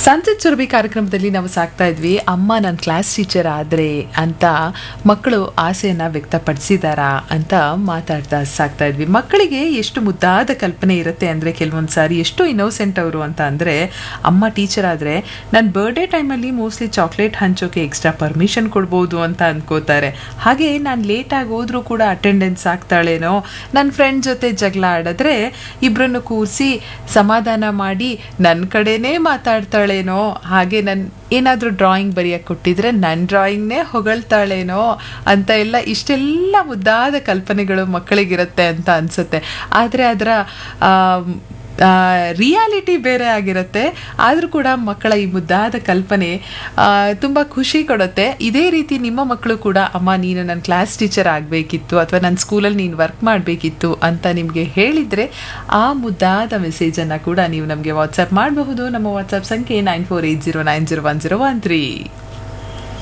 ಸಂಸತ್ ಸುರಭಿ ಕಾರ್ಯಕ್ರಮದಲ್ಲಿ ನಾವು ಸಾಕ್ತಾ ಇದ್ವಿ ಅಮ್ಮ ನನ್ನ ಕ್ಲಾಸ್ ಟೀಚರ್ ಆದರೆ ಅಂತ ಮಕ್ಕಳು ಆಸೆಯನ್ನು ವ್ಯಕ್ತಪಡಿಸಿದಾರಾ ಅಂತ ಮಾತಾಡ್ತಾ ಸಾಕ್ತಾ ಇದ್ವಿ ಮಕ್ಕಳಿಗೆ ಎಷ್ಟು ಮುದ್ದಾದ ಕಲ್ಪನೆ ಇರುತ್ತೆ ಅಂದರೆ ಕೆಲವೊಂದು ಸಾರಿ ಎಷ್ಟು ಇನ್ನೋಸೆಂಟ್ ಅವರು ಅಂತ ಅಂದರೆ ಅಮ್ಮ ಟೀಚರ್ ಆದರೆ ನನ್ನ ಬರ್ಡೇ ಟೈಮಲ್ಲಿ ಮೋಸ್ಟ್ಲಿ ಚಾಕ್ಲೇಟ್ ಹಂಚೋಕೆ ಎಕ್ಸ್ಟ್ರಾ ಪರ್ಮಿಷನ್ ಕೊಡ್ಬೋದು ಅಂತ ಅನ್ಕೋತಾರೆ ಹಾಗೆ ನಾನು ಲೇಟಾಗಿ ಹೋದ್ರೂ ಕೂಡ ಅಟೆಂಡೆನ್ಸ್ ಆಗ್ತಾಳೇನೋ ನನ್ನ ಫ್ರೆಂಡ್ ಜೊತೆ ಜಗಳ ಆಡಿದ್ರೆ ಇಬ್ಬರನ್ನು ಕೂರಿಸಿ ಸಮಾಧಾನ ಮಾಡಿ ನನ್ನ ಕಡೆನೇ ಮಾತಾಡ್ತಾಳೇನೋ ಹಾಗೆ ನನ್ನ ಏನಾದರೂ ಡ್ರಾಯಿಂಗ್ ಬರೆಯಕ್ಕೆ ಕೊಟ್ಟಿದ್ರೆ ನನ್ನ ಡ್ರಾಯಿಂಗ್ನೇ ಹೊಗಳ್ತಾಳೇನೋ ಅಂತ ಎಲ್ಲ ಇಷ್ಟೆಲ್ಲ ಮುದ್ದಾದ ಕಲ್ಪನೆಗಳು ಮಕ್ಕಳಿಗಿರುತ್ತೆ ಅಂತ ಅನಿಸುತ್ತೆ ಆದರೆ ಅದರ ರಿಯಾಲಿಟಿ ಬೇರೆ ಆಗಿರುತ್ತೆ ಆದರೂ ಕೂಡ ಮಕ್ಕಳ ಈ ಮುದ್ದಾದ ಕಲ್ಪನೆ ತುಂಬ ಖುಷಿ ಕೊಡುತ್ತೆ ಇದೇ ರೀತಿ ನಿಮ್ಮ ಮಕ್ಕಳು ಕೂಡ ಅಮ್ಮ ನೀನು ನನ್ನ ಕ್ಲಾಸ್ ಟೀಚರ್ ಆಗಬೇಕಿತ್ತು ಅಥವಾ ನನ್ನ ಸ್ಕೂಲಲ್ಲಿ ನೀನು ವರ್ಕ್ ಮಾಡಬೇಕಿತ್ತು ಅಂತ ನಿಮಗೆ ಹೇಳಿದರೆ ಆ ಮುದ್ದಾದ ಮೆಸೇಜನ್ನು ಕೂಡ ನೀವು ನಮಗೆ ವಾಟ್ಸಪ್ ಮಾಡಬಹುದು ನಮ್ಮ ವಾಟ್ಸಪ್ ಸಂಖ್ಯೆ nine four eight zero nine zero one zero one three